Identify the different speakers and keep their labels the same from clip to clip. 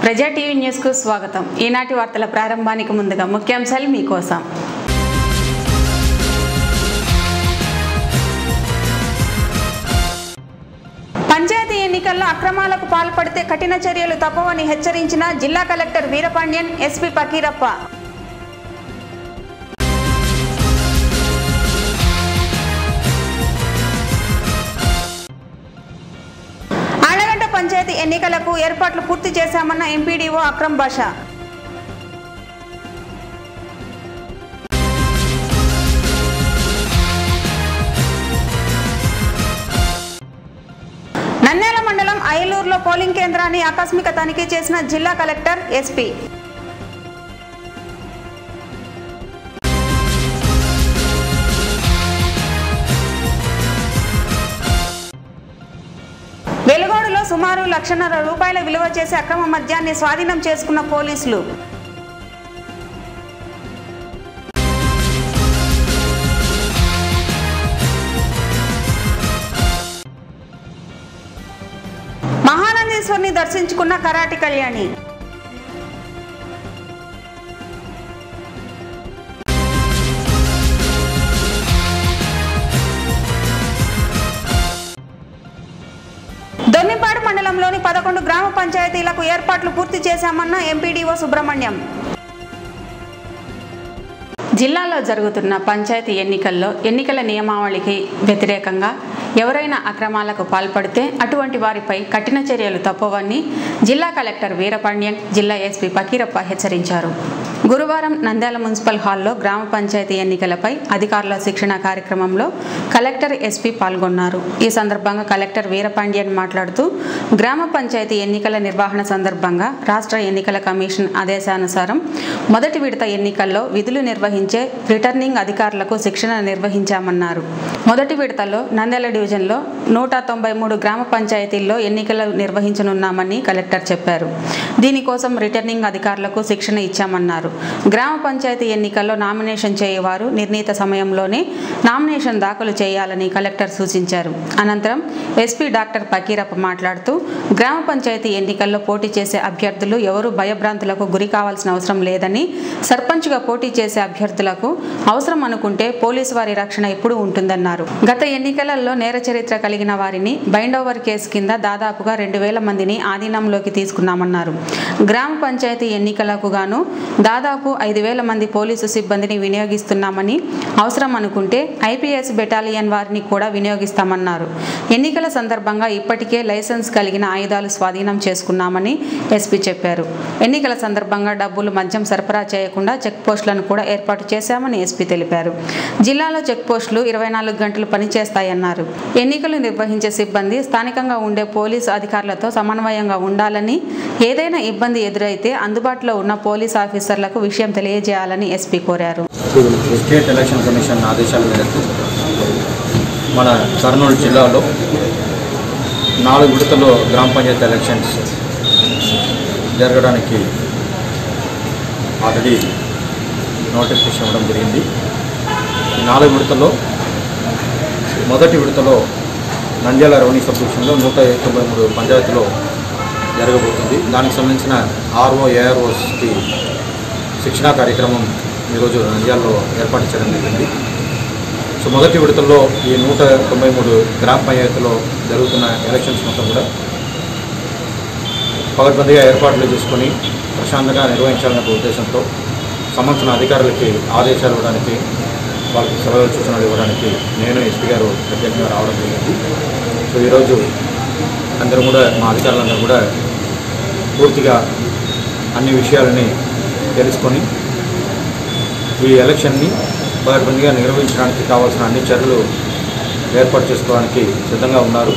Speaker 1: ప్రజా టీవీ న్యూస్కు స్వాగతం ఈనాటి వార్తల ప్రారంభానికి ముందుగా ముఖ్యాంశాలు మీకోసం పంచాయతీ ఎన్నికల్లో అక్రమాలకు పాల్పడితే కఠిన చర్యలు తప్పవని హెచ్చరించిన జిల్లా కలెక్టర్ వీరపాండ్యన్ ఎస్పీ పకీరప్ప ఆళ్లగడ్డ పంచాయతీ ఎన్నికలకు ఏర్పాట్లు పూర్తి చేశామన్న ఎంపీడీఓ అక్రమ్ బాషా నన్నేల మండలం అయలూరులో పోలింగ్ కేంద్రాన్ని ఆకస్మిక తనిఖీ చేసిన జిల్లా కలెక్టర్ ఎస్పీ వెలుగోడులో సుమారు లక్షన్నర రూపాయల విలువ చేసే అక్రమ మద్యాన్ని స్వాధీనం చేసుకున్న పోలీసులు మహానందేశ్వరిని దర్శించుకున్న కరాటి కళ్యాణి దొన్నిపాడు మండలంలోని పదకొండు గ్రామ పంచాయతీలకు ఏర్పాట్లు పూర్తి చేశామన్న ఎంపీడీఓ సుబ్రహ్మణ్యం జిల్లాలో జరుగుతున్న పంచాయతీ ఎన్నికల్లో ఎన్నికల నియమావళికి వ్యతిరేకంగా ఎవరైనా అక్రమాలకు పాల్పడితే అటువంటి వారిపై కఠిన చర్యలు తప్పవని జిల్లా కలెక్టర్ వీరపాండ్యన్ జిల్లా ఎస్పీ పకీరప్ప హెచ్చరించారు గురువారం నంద్యాల మున్సిపల్ హాల్లో గ్రామ పంచాయతీ ఎన్నికలపై అధికారుల శిక్షణ కార్యక్రమంలో కలెక్టర్ ఎస్పీ పాల్గొన్నారు ఈ సందర్భంగా కలెక్టర్ వీరపాండ్యన్ మాట్లాడుతూ గ్రామ పంచాయతీ ఎన్నికల నిర్వహణ సందర్భంగా రాష్ట్ర ఎన్నికల కమిషన్ ఆదేశానుసారం మొదటి విడత ఎన్నికల్లో విధులు నిర్వహించే రిటర్నింగ్ అధికారులకు శిక్షణ నిర్వహించామన్నారు మొదటి విడతలో నంద్యాల డివిజన్లో నూట తొంభై మూడు గ్రామ పంచాయతీల్లో ఎన్నికలు నిర్వహించనున్నామని కలెక్టర్ చెప్పారు దీనికోసం రిటర్నింగ్ అధికారులకు శిక్షణ ఇచ్చామన్నారు గ్రామ పంచాయతీ ఎన్నికల్లో నామినేషన్ చేయవారు నిర్ణీత సమయంలోనే నామినేషన్ దాఖలు చేయాలని కలెక్టర్ సూచించారు అనంతరం ఎస్పీ డాక్టర్ పకీరప్ప మాట్లాడుతూ గ్రామ పంచాయతీ ఎన్నికల్లో పోటీ చేసే అభ్యర్థులు ఎవరూ భయభ్రాంతులకు గురి కావాల్సిన అవసరం లేదని సర్పంచ్గా పోటీ చేసే అభ్యర్థులకు అవసరం అనుకుంటే పోలీసు వారి రక్షణ ఎప్పుడూ ఉంటుందన్నారు గత ఎన్నికలలో నేర చరిత్ర కలిగిన వారిని బైండ్ ఓవర్ కేసు కింద దాదాపుగా రెండు వేల మందిని ఆధీనంలోకి తీసుకున్నామన్నారు గ్రామ పంచాయతీ ఎన్నికలకు గాను దాదాపు ఐదు వేల మంది పోలీసు సిబ్బందిని వినియోగిస్తున్నామని అవసరం అనుకుంటే ఐపీఎస్ బెటాలియన్ వారిని కూడా వినియోగిస్తామన్నారు ఎన్నికల సందర్భంగా ఇప్పటికే లైసెన్స్ కలిగిన ఆయుధాలు స్వాధీనం చేసుకున్నామని ఎస్పీ చెప్పారు ఎన్నికల సందర్భంగా డబ్బులు మద్యం సరఫరా చేయకుండా చెక్ పోస్టులను కూడా ఏర్పాటు చేశామని ఎస్పీ తెలిపారు జిల్లాలో చెక్ పోస్టులు ఇరవై నాలుగు గంటలు పనిచేస్తాయన్నారు ఎన్నికలు నిర్వహించే సిబ్బంది స్థానికంగా ఉండే పోలీసు అధికారులతో సమన్వయంగా ఉండాలని ఏదైనా ఇబ్బంది ఎదురైతే అందుబాటులో ఉన్న పోలీస్ ఆఫీసర్లకు విషయం తెలియజేయాలని ఎస్పీ కోరారు
Speaker 2: స్టేట్ ఎలక్షన్ కమిషన్ ఆదేశాల మేరకు మన కర్నూలు జిల్లాలో నాలుగు విడతల్లో గ్రామ పంచాయతీ ఎలక్షన్స్ జరగడానికి ఆల్రెడీ నోటిఫికేషన్ ఇవ్వడం జరిగింది ఈ నాలుగు విడతల్లో మొదటి విడతలో నంద్యాల రెవెన్యూ సబ్ డివిజన్లో నూట తొంభై మూడు పంచాయతీలో జరగబోతుంది దానికి సంబంధించిన ఆర్ఓ ఏఆర్ఓస్కి శిక్షణా కార్యక్రమం ఈరోజు నంద్యాలలో ఏర్పాటు చేయడం జరిగింది సో మొదటి విడతల్లో ఈ నూట తొంభై మూడు గ్రామ పంచాయతీలో జరుగుతున్న ఎలక్షన్స్ మొత్తం కూడా పగడ్బందీగా ఏర్పాట్లు చేసుకొని ప్రశాంతంగా నిర్వహించాలనే ఒక ఉద్దేశంతో సంబంధించిన అధికారులకి ఆదేశాలు ఇవ్వడానికి వాళ్ళకి సలహాలు సూచనలు ఇవ్వడానికి నేను ఎస్పీ గారు ప్రత్యేకంగా రావడం జరిగింది సో ఈరోజు అందరూ కూడా మా అధికారులందరూ కూడా పూర్తిగా అన్ని విషయాలని తెలుసుకొని ఈ ఎలక్షన్ని పగడ్బందీగా నిర్వహించడానికి కావాల్సిన అన్ని చర్యలు ఏర్పాటు చేసుకోవడానికి సిద్ధంగా ఉన్నారు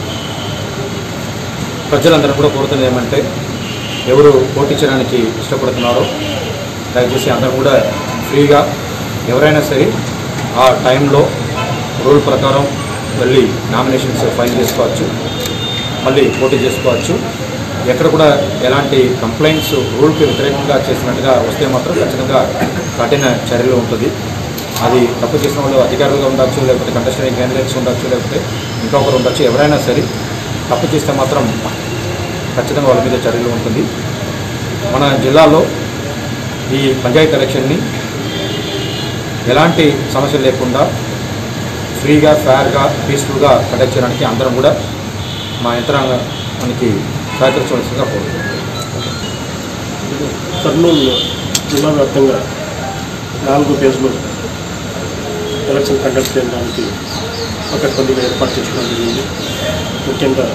Speaker 2: ప్రజలందరూ కూడా కోరుతున్నది ఏమంటే ఎవరు పోటీ చేయడానికి ఇష్టపడుతున్నారో దయచేసి అందరూ కూడా ఫ్రీగా ఎవరైనా సరే ఆ టైంలో రూల్ ప్రకారం వెళ్ళి నామినేషన్స్ ఫైల్ చేసుకోవచ్చు మళ్ళీ పోటీ చేసుకోవచ్చు ఎక్కడ కూడా ఎలాంటి కంప్లైంట్స్ రూల్కి వ్యతిరేకంగా చేసినట్టుగా వస్తే మాత్రం ఖచ్చితంగా కఠిన చర్యలు ఉంటుంది అది తప్పు చేసిన వాళ్ళు అధికారులుగా ఉండొచ్చు లేకపోతే కంటెస్టెంట్ క్యాండిడేట్స్ ఉండొచ్చు లేకపోతే ఇంకొకరు ఉండొచ్చు ఎవరైనా సరే తప్పు చేస్తే మాత్రం ఖచ్చితంగా వాళ్ళ మీద చర్యలు ఉంటుంది మన జిల్లాలో ఈ పంచాయతీ ఎలక్షన్ని ఎలాంటి సమస్యలు లేకుండా ఫ్రీగా ఫేర్గా పీస్ఫుల్గా కండక్ట్ చేయడానికి అందరం కూడా మా యంత్రాంగానికి సహకరించవలసిందిగా కోరుతున్నాం
Speaker 3: కర్నూలు జిల్లా వ్యాప్తంగా నాలుగు ఫేజ్లు ఎలక్షన్ కండక్ట్ చేయడానికి పకడ్బందీగా ఏర్పాటు చేసుకోవడం జరిగింది ముఖ్యంగా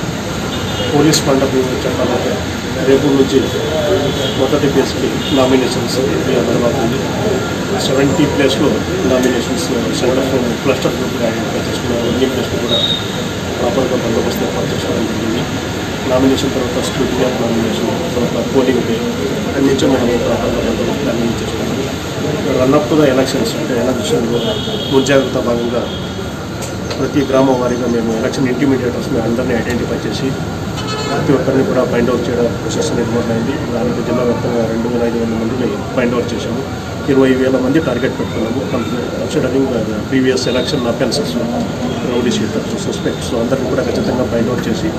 Speaker 3: పోలీస్ పండుగ చెప్పాలంటే రేపు నుంచి మొదటి ఫేజ్కి నామినేషన్స్ మొదలవుతుంది సెవెంటీ ప్లేస్లో నామినేషన్స్ సెంటర్స్ క్లస్టర్ గ్రూప్గా ఐడెంటిఫై చేసుకున్నారు అన్ని ప్లేస్లు కూడా ప్రాపర్గా బందోబస్తు ఏర్పాటు చేసుకోవడం జరిగింది నామినేషన్ తర్వాత స్క్రూటినీ ఆఫ్ నామినేషన్ తర్వాత పోలింగ్ డే అక్కడి నుంచి మనం ప్రాపర్గా బందోబస్తు ప్లానింగ్ చేసుకున్నాము రన్అప్ టు ద ఎలక్షన్స్ అంటే ఎలక్షన్లో ముంజాగ్రత్త భాగంగా ప్రతి గ్రామం వారీగా మేము ఎలక్షన్ ఇంటిమీడియేటర్స్ మేము అందరినీ ఐడెంటిఫై చేసి ప్రతి ఒక్కరిని కూడా ఫైండ్ అవుట్ చేయడం ప్రొసెస్ నిర్మాణం అయింది దానికి జిల్లా వ్యాప్తంగా రెండు వేల ఐదు వందల మందిని ఫైండ్ అవుట్ చేశాము ఇరవై వేల మంది టార్గెట్ పెట్టుకున్నాము considering previous election offences rowdy sheeters suspects అందరిని కూడా ఖచ్చితంగా ఫైండ్ అవుట్ చేసి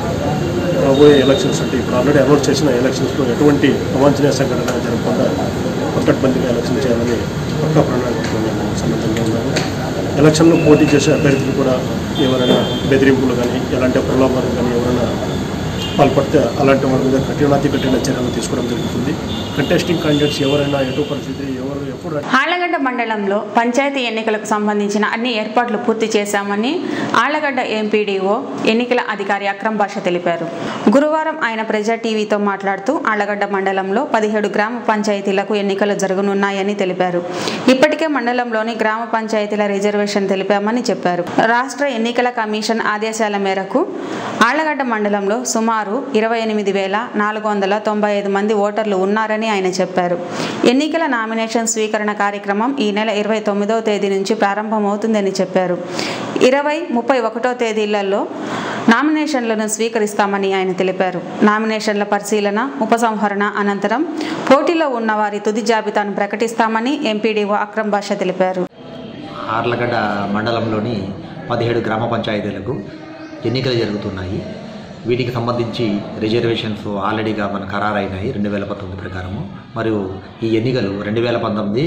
Speaker 3: రాబోయే ఎలక్షన్స్ అంటే ఇప్పుడు ఆల్రెడీ అనౌన్స్ చేసిన ఎలక్షన్స్లో ఎటువంటి అవాంఛనీయ సంఘటన జరగకుండా పక్కడ్బందీగా ఎలక్షన్ చేయాలని పక్క ప్రణాళికతో మేము సన్నద్ధంగా ఉన్నాము ఎలక్షన్లో పోటీ చేసే అభ్యర్థులు కూడా ఎవరైనా బెదిరింపులు కానీ ఎలాంటి ప్రలోభాలు కానీ ఎవరైనా పాల్పడితే అలాంటి వారి మీద కఠినాతి కఠిన చర్యలు తీసుకోవడం జరుగుతుంది కంటెస్టింగ్ క్యాండిడేట్స్ ఎవరైనా ఎటు పరిస్థితి ఎవరు ఎప్పుడు
Speaker 1: ఆళ్లగడ్డ మండలంలో పంచాయతీ ఎన్నికలకు సంబంధించిన అన్ని ఏర్పాట్లు పూర్తి చేశామని ఆళ్లగడ్డ ఎంపీడీఓ ఎన్నికల అధికారి అక్రమ్ భాష తెలిపారు గురువారం ఆయన ప్రజా టీవీతో మాట్లాడుతూ ఆళ్లగడ్డ మండలంలో పదిహేడు గ్రామ పంచాయతీలకు ఎన్నికలు జరగనున్నాయని తెలిపారు ఇప్పటికే మండలంలోని గ్రామ పంచాయతీల రిజర్వేషన్ తెలిపామని చెప్పారు రాష్ట్ర ఎన్నికల కమిషన్ ఆదేశాల మేరకు ఆళ్లగడ్డ మండలంలో సుమారు ఇరవై ఎనిమిది వేల నాలుగు వందల తొంభై ఐదు మంది ఓటర్లు ఉన్నారని ఆయన చెప్పారు ఎన్నికల నామినేషన్ స్వీకరణ కార్యక్రమం ఈ నెల ఇరవై తొమ్మిదవ తేదీ నుంచి ప్రారంభమవుతుందని చెప్పారు ఇరవై ముప్పై ఒకటో తేదీలలో నామినేషన్లను స్వీకరిస్తామని ఆయన తెలిపారు నామినేషన్ల పరిశీలన ఉపసంహరణ అనంతరం పోటీలో ఉన్న వారి తుది జాబితాను ప్రకటిస్తామని ఎంపీడీఓ అక్రమ్ భాష తెలిపారు
Speaker 4: ఆర్లగడ్డ మండలంలోని పదిహేడు గ్రామ పంచాయతీలకు ఎన్నికలు జరుగుతున్నాయి వీటికి సంబంధించి రిజర్వేషన్స్ ఆల్రెడీగా మన ఖరారైనాయి రెండు వేల పంతొమ్మిది ప్రకారము మరియు ఈ ఎన్నికలు రెండు వేల పంతొమ్మిది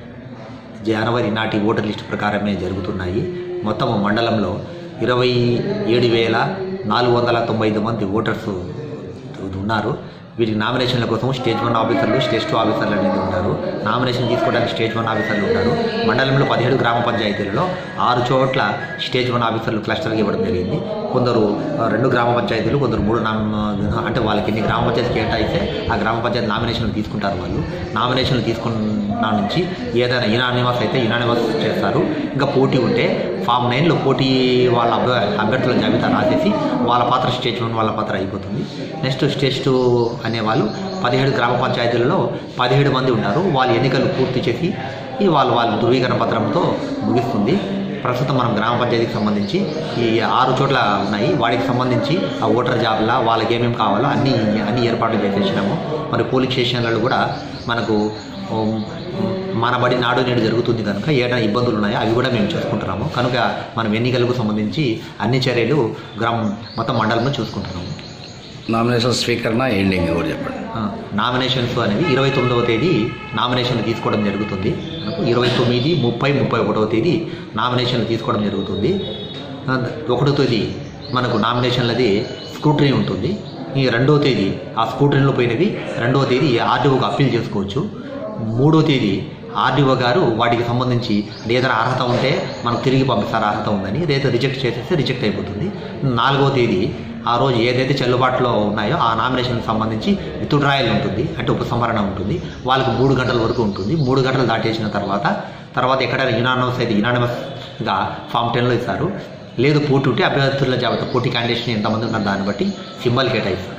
Speaker 4: జనవరి నాటి ఓటర్ లిస్ట్ ప్రకారమే జరుగుతున్నాయి మొత్తం మండలంలో ఇరవై ఏడు వేల నాలుగు వందల తొంభై ఐదు మంది ఓటర్స్ ఉన్నారు వీటికి నామినేషన్ల కోసం స్టేజ్ వన్ ఆఫీసర్లు స్టేజ్ టూ ఆఫీసర్లు అనేది ఉంటారు నామినేషన్ తీసుకోవడానికి స్టేజ్ వన్ ఆఫీసర్లు ఉంటారు మండలంలో పదిహేడు గ్రామ పంచాయతీలలో ఆరు చోట్ల స్టేజ్ వన్ ఆఫీసర్లు క్లస్టర్కి ఇవ్వడం జరిగింది కొందరు ఆ, రెండు గ్రామ పంచాయతీలు కొందరు మూడు నామ అంటే వాళ్ళకి ఎన్ని గ్రామ పంచాయతీ కేటాయిస్తే ఆ గ్రామ పంచాయతీ నామినేషన్లు తీసుకుంటారు వాళ్ళు నామినేషన్లు తీసుకున్న నుంచి ఏదైనా ఇనానిమస్ అయితే ఇనానిమస్ చేస్తారు ఇంకా పోటీ ఉంటే ఫామ్ నైన్లో పోటీ వాళ్ళ అభ్య అభ్యర్థుల జాబితా రాసేసి వాళ్ళ పాత్ర స్టేజ్ వన్ వాళ్ళ పాత్ర అయిపోతుంది నెక్స్ట్ స్టేజ్ టూ అనేవాళ్ళు పదిహేడు గ్రామ పంచాయతీలలో పదిహేడు మంది ఉన్నారు వాళ్ళ ఎన్నికలు పూర్తి చేసి ఈ వాళ్ళు వాళ్ళ ధృవీకరణ పత్రంతో ముగిస్తుంది ప్రస్తుతం మనం గ్రామ పంచాయతీకి సంబంధించి ఈ ఆరు చోట్ల ఉన్నాయి వాటికి సంబంధించి ఆ ఓటర్ జాబ్లా వాళ్ళకి ఏమేమి కావాలో అన్ని అన్ని ఏర్పాట్లు చేసేసినాము మరి పోలింగ్ స్టేషన్లలో కూడా మనకు ఉమ్, మన బడి నాడు నేడు జరుగుతుంది కనుక ఏదైనా ఇబ్బందులు ఉన్నాయో అవి కూడా మేము చూసుకుంటున్నాము కనుక మనం ఎన్నికలకు సంబంధించి అన్ని చర్యలు గ్రామం మొత్తం మండలంలో చూసుకుంటున్నాము
Speaker 5: నామినేషన్ స్వీకరణ ఎండింగ్ కూడా చెప్పండి
Speaker 4: ఆ, నామినేషన్స్ అనేవి ఇరవై తొమ్మిదవ తేదీ నామినేషన్లు తీసుకోవడం జరుగుతుంది మనకు ఇరవై తొమ్మిది ముప్పై ముప్పై ఒకటవ తేదీ నామినేషన్లు తీసుకోవడం జరుగుతుంది ఆ, ఒకటో తేదీ మనకు నామినేషన్లది స్క్రూటరీ ఉంటుంది ఈ రెండవ తేదీ ఆ స్క్రూటరీలో పోయినవి రెండవ తేదీ ఆర్డీఓకి అప్పీల్ చేసుకోవచ్చు మూడో తేదీ ఆర్డీఓ గారు వాటికి సంబంధించి ఏదైనా అర్హత ఉంటే మనకు తిరిగి పంపిస్తారు అర్హత ఉందని లేదా రిజెక్ట్ చేసేస్తే రిజెక్ట్ అయిపోతుంది నాలుగో తేదీ ఆ రోజు ఏదైతే చెల్లుబాటులో ఉన్నాయో ఆ నామినేషన్కి సంబంధించి విత్డ్రాయల్ ఉంటుంది అంటే ఉపసంహరణ ఉంటుంది వాళ్ళకి మూడు గంటల వరకు ఉంటుంది మూడు గంటలు దాటేసిన తర్వాత తర్వాత ఎక్కడైనా యునానమస్ అయితే యునానమస్గా ఫామ్ టెన్లో ఇస్తారు లేదు పోటీ ఉంటే అభ్యర్థుల జాబితా పోటీ క్యాండిడేట్స్ని ఎంతమంది ఉన్నారు దాన్ని బట్టి సింబల్ కేటాయిస్తారు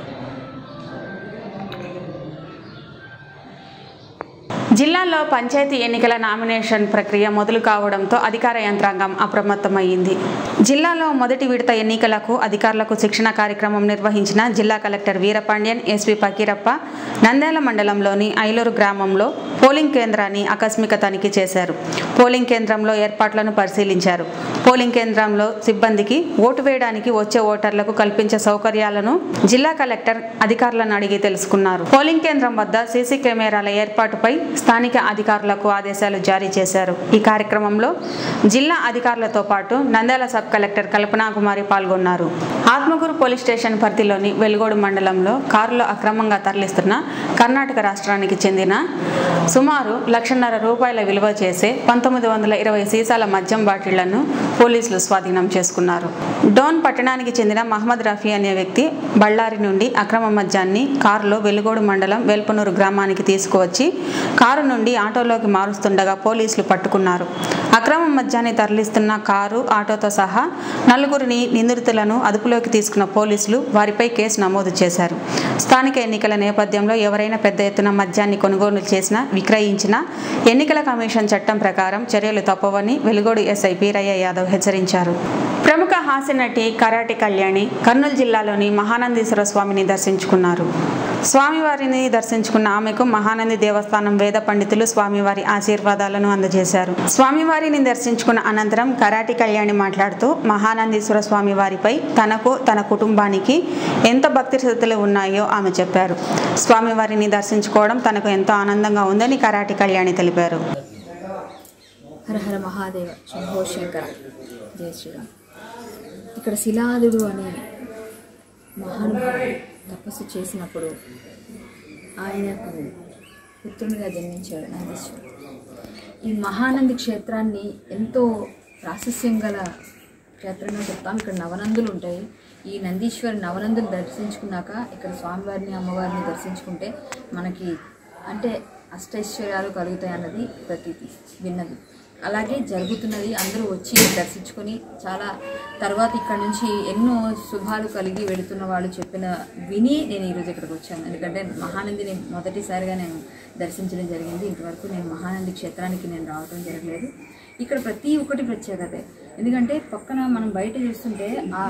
Speaker 1: జిల్లాలో పంచాయతీ ఎన్నికల నామినేషన్ ప్రక్రియ మొదలు కావడంతో అధికార యంత్రాంగం అప్రమత్తమైంది జిల్లాలో మొదటి విడత ఎన్నికలకు అధికారులకు శిక్షణ కార్యక్రమం నిర్వహించిన జిల్లా కలెక్టర్ వీరపాండ్యన్ ఎస్పీ పకీరప్ప నంద్యాల మండలంలోని ఐలూరు గ్రామంలో పోలింగ్ కేంద్రాన్ని ఆకస్మిక తనిఖీ చేశారు పోలింగ్ కేంద్రంలో ఏర్పాట్లను పరిశీలించారు పోలింగ్ కేంద్రంలో సిబ్బందికి ఓటు వేయడానికి వచ్చే ఓటర్లకు కల్పించే సౌకర్యాలను జిల్లా కలెక్టర్ అధికారులను అడిగి తెలుసుకున్నారు పోలింగ్ కేంద్రం వద్ద సీసీ కెమెరాల ఏర్పాటుపై స్థానిక అధికారులకు ఆదేశాలు జారీ చేశారు ఈ కార్యక్రమంలో జిల్లా అధికారులతో పాటు నంద్యాల సబ్ కలెక్టర్ కల్పనా కుమారి పాల్గొన్నారు ఆత్మకూరు పోలీస్ స్టేషన్ పరిధిలోని వెలుగోడు మండలంలో కారులో అక్రమంగా తరలిస్తున్న కర్ణాటక రాష్ట్రానికి చెందిన సుమారు లక్షన్నర రూపాయల విలువ చేసే పంతొమ్మిది వందల ఇరవై సీసాల మద్యం బాటిళ్లను పోలీసులు స్వాధీనం చేసుకున్నారు డోన్ పట్టణానికి చెందిన మహమ్మద్ రఫీ అనే వ్యక్తి బళ్ళారి నుండి అక్రమ మద్యాన్ని కారులో వెలుగోడు మండలం వేల్పనూరు గ్రామానికి తీసుకువచ్చి కారు నుండి ఆటోలోకి మారుస్తుండగా పోలీసులు పట్టుకున్నారు అక్రమ మద్యాన్ని తరలిస్తున్న కారు ఆటోతో సహా నలుగురిని నిందితులను అదుపులోకి తీసుకున్న పోలీసులు వారిపై కేసు నమోదు చేశారు స్థానిక ఎన్నికల నేపథ్యంలో ఎవరైనా పెద్ద ఎత్తున మద్యాన్ని కొనుగోలు చేసినా విక్రయించినా ఎన్నికల కమిషన్ చట్టం ప్రకారం చర్యలు తప్పవని వెలుగోడు ఎస్ఐ వీరయ్య యాదవ్ హెచ్చరించారు ప్రముఖ హాస్య నటి కరాటి కళ్యాణి కర్నూలు జిల్లాలోని మహానందీశ్వర స్వామిని దర్శించుకున్నారు స్వామివారిని దర్శించుకున్న ఆమెకు మహానంది దేవస్థానం వేద పండితులు స్వామివారి ఆశీర్వాదాలను అందజేశారు స్వామివారిని దర్శించుకున్న అనంతరం కరాటి కళ్యాణి మాట్లాడుతూ మహానందీశ్వర స్వామి వారిపై తనకు తన కుటుంబానికి ఎంత భక్తి శ్రద్ధలు ఉన్నాయో ఆమె చెప్పారు స్వామివారిని దర్శించుకోవడం తనకు ఎంతో ఆనందంగా ఉందని కరాటి కళ్యాణి తెలిపారు
Speaker 6: హర హర మహాదేవ శంభో శంకర జయ శ్రీరామ్ ఇక్కడ శిలాదుడు అనే మహానుభావుడు తపస్సు చేసినప్పుడు ఆయనకు పుత్రునిగా జన్మించాడు నందీశ్వరుడు ఈ మహానంది క్షేత్రాన్ని ఎంతో ప్రాశస్యం గల క్షేత్రంగా చెప్తాం ఇక్కడ నవనందులు ఉంటాయి ఈ నందీశ్వరి నవనందులు దర్శించుకున్నాక ఇక్కడ స్వామివారిని అమ్మవారిని దర్శించుకుంటే మనకి అంటే అష్టైశ్వర్యాలు కలుగుతాయి అన్నది ప్రతీతి విన్నది అలాగే జరుగుతున్నది అందరూ వచ్చి దర్శించుకొని చాలా తర్వాత ఇక్కడ నుంచి ఎన్నో శుభాలు కలిగి వెళుతున్న వాళ్ళు చెప్పిన విని నేను ఈరోజు ఇక్కడికి వచ్చాను ఎందుకంటే మహానందిని మొదటిసారిగా నేను దర్శించడం జరిగింది ఇంతవరకు నేను మహానంది క్షేత్రానికి నేను రావడం జరగలేదు ఇక్కడ ప్రతి ఒక్కటి ప్రత్యేకతే ఎందుకంటే పక్కన మనం బయట చూస్తుంటే ఆ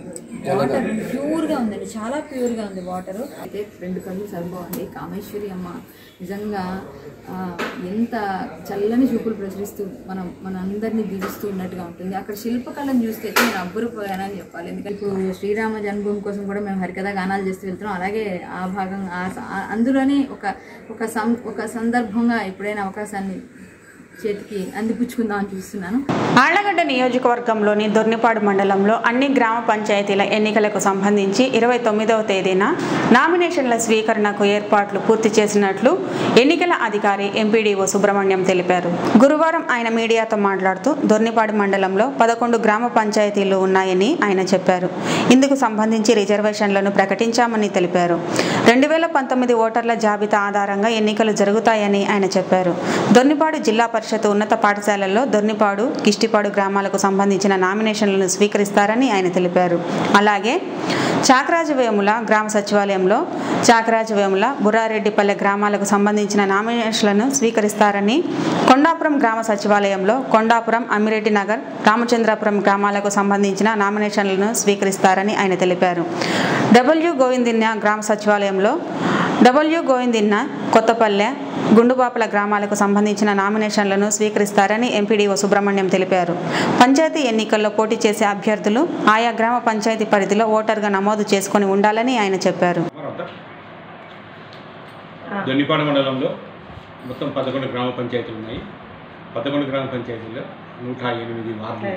Speaker 6: వాటర్ ప్యూర్గా ఉందండి చాలా ప్యూర్గా ఉంది వాటర్ అయితే రెండు కళ్ళు సరిపోవండి కామేశ్వరి అమ్మ నిజంగా ఆ, ఎంత చల్లని చూపులు ప్రసరిస్తూ మనం మన అందరినీ దీవిస్తూ ఉన్నట్టుగా ఉంటుంది అక్కడ శిల్పకళను చూస్తే అయితే నేను అబ్బురిపోయానని చెప్పాలి ఎందుకంటే ఇప్పుడు శ్రీరామ జన్మభూమి కోసం కూడా మేము హరికథ గానాలు చేస్తూ వెళ్తున్నాం అలాగే ఆ భాగం ఆ స- ఆ- అందులోనే ఒక ఒక సం ఒక సందర్భంగా ఎప్పుడైనా అవకాశాన్ని చేతికి అందిపుచ్చుకుందామని చూస్తున్నాను
Speaker 1: ఆళ్లగడ్డ నియోజకవర్గంలోని దొర్నిపాడు మండలంలో అన్ని గ్రామ పంచాయతీల ఎన్నికలకు సంబంధించి ఇరవై తొమ్మిదవ తేదీన నామినేషన్ల స్వీకరణకు ఏర్పాట్లు పూర్తి చేసినట్లు ఎన్నికల అధికారి ఎంపీడీఓ సుబ్రహ్మణ్యం తెలిపారు గురువారం ఆయన మీడియాతో మాట్లాడుతూ దొర్నిపాడు మండలంలో పదకొండు గ్రామ పంచాయతీలు ఉన్నాయని ఆయన చెప్పారు ఇందుకు సంబంధించి రిజర్వేషన్లను ప్రకటించామని తెలిపారు రెండు వేల పంతొమ్మిది ఓటర్ల జాబితా ఆధారంగా ఎన్నికలు జరుగుతాయని ఆయన చెప్పారు దొర్నిపాడు జిల్లా పరిషత్ ఉన్నత పాఠశాలల్లో దొర్నిపాడు కిష్టిపాడు గ్రామాలకు సంబంధించిన నామినేషన్లను స్వీకరిస్తారని ఆయన తెలిపారు అలాగే చాకరాజవేముల గ్రామ సచివాలయంలో చాకరాజవేముల బుర్రారెడ్డిపల్లె గ్రామాలకు సంబంధించిన నామినేషన్లను స్వీకరిస్తారని కొండాపురం గ్రామ సచివాలయంలో కొండాపురం అమ్మిరెడ్డి నగర్ రామచంద్రాపురం గ్రామాలకు సంబంధించిన నామినేషన్లను స్వీకరిస్తారని ఆయన తెలిపారు డబ్ల్యూ గోవిందిన్య గ్రామ సచివాలయంలో డబ్ల్యూ గోవిందిన్న కొత్తపల్లె గుండుబాపల గ్రామాలకు సంబంధించిన నామినేషన్లను స్వీకరిస్తారని ఎంపీడీఓ సుబ్రహ్మణ్యం తెలిపారు పంచాయతీ ఎన్నికల్లో పోటీ చేసే అభ్యర్థులు ఆయా గ్రామ పంచాయతీ పరిధిలో ఓటర్గా నమోదు చేసుకొని ఉండాలని ఆయన చెప్పారు
Speaker 7: దొన్నిపాడు మండలంలో మొత్తం పదకొండు గ్రామ పంచాయతీలు ఉన్నాయి పదకొండు గ్రామ పంచాయతీల్లో నూట ఎనిమిది వార్డులు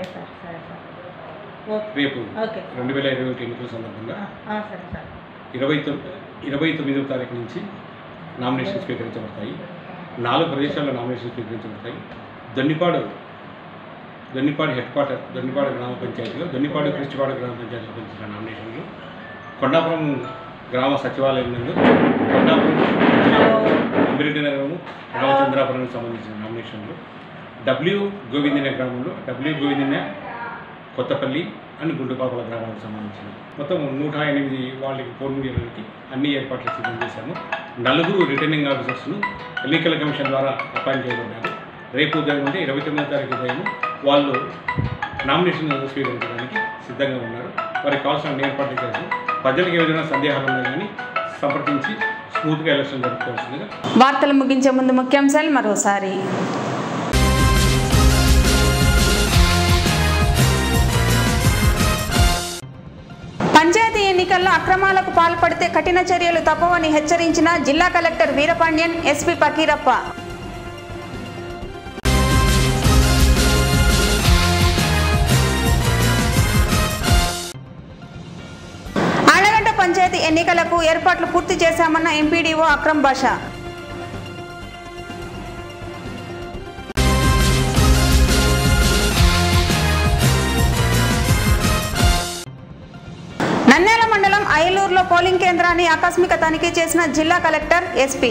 Speaker 7: రేపు రెండు వేల ఇరవై ఒకటి ఎన్నికల సందర్భంగా ఇరవై తొమ్మిది ఇరవై తొమ్మిదవ తారీఖు నుంచి నామినేషన్ స్వీకరించబడతాయి నాలుగు ప్రదేశాల్లో నామినేషన్ స్వీకరించబడతాయి దొన్నిపాడు దొన్నిపాడు హెడ్ క్వార్టర్ దొన్నిపాడు గ్రామ పంచాయతీలో దొన్నిపాడు కృష్ణపాడు గ్రామ పంచాయతీలో పంచిన నామినేషన్లు కొండాపురం గ్రామ సచివాలయం నందు కొండాపురం అంబిరెడ్డి నగరము రామచంద్రాపురానికి సంబంధించిన నామినేషన్లు డబ్ల్యూ గోవిందన గ్రామంలో డబ్ల్యూ గోవిందన కొత్తపల్లి అండ్ గుండుపాపల గ్రామాలకు సంబంధించిన మొత్తం నూట ఎనిమిది వాళ్ళకి పోలింగ్ చేయడానికి అన్ని ఏర్పాట్లు సిద్ధం చేశాము నలుగురు రిటర్నింగ్ ఆఫీసర్స్ను ఎన్నికల కమిషన్ ద్వారా అపాయింట్ చేయబడ్డారు రేపు ఉదయం నుండి ఇరవై తొమ్మిదో తారీఖు ఉదయం వాళ్ళు నామినేషన్ స్వీకరించడానికి సిద్ధంగా ఉన్నారు వారికి కావాల్సిన అన్ని ఏర్పాట్లు చేసి ప్రజలకు ఏ విధంగా సందేహాలు ఉన్నాయి కానీ సంప్రదించి స్మూత్గా ఎలక్షన్ జరుపుకోవాల్సిందిగా
Speaker 1: వార్తలు ముగించే ముందు ముఖ్యాంశాలు మరోసారి పాల్పడితే కఠిన చర్యలు తప్పవని హెచ్చరించిన జిల్లా కలెక్టర్ వీరపాండ్యన్ ఎస్పీ పకీరప్ప ఆళ్లగడ్డ పంచాయతీ ఎన్నికలకు ఏర్పాట్లు పూర్తి చేశామన్న ఎంపీడీఓ అక్రమ్ బాషా నంద్యాల మండలం అయలూరులో పోలింగ్ కేంద్రాన్ని ఆకస్మిక తనిఖీ చేసిన జిల్లా కలెక్టర్ ఎస్పీ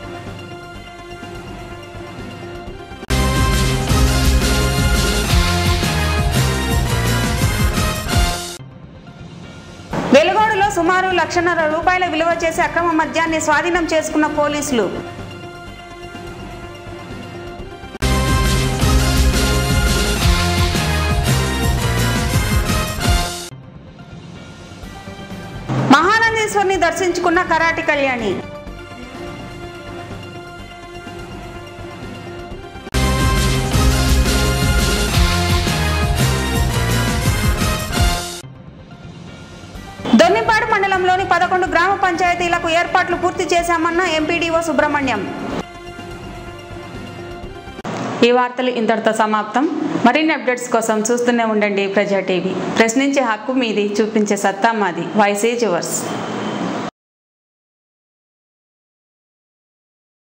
Speaker 1: వెలుగోడులో సుమారు లక్షన్నర రూపాయల విలువ చేసే అక్రమ మద్యాన్ని స్వాధీనం చేసుకున్న పోలీసులు మహానందీశ్వరిని దర్శించుకున్న కరాటి కళ్యాణి దొన్నిపాడు మండలంలోని పదకొండు గ్రామ పంచాయతీలకు ఏర్పాట్లు పూర్తి చేశామన్న ఎంపీడీఓ సుబ్రహ్మణ్యం ఈ వార్తలు ఇంతటితో సమాప్తం మరిన్ని అప్డేట్స్ కోసం చూస్తూనే ఉండండి ప్రజా టీవీ ప్రశ్నించే హక్కు మీది చూపించే సత్తా మాది వాయిస్ యువర్స్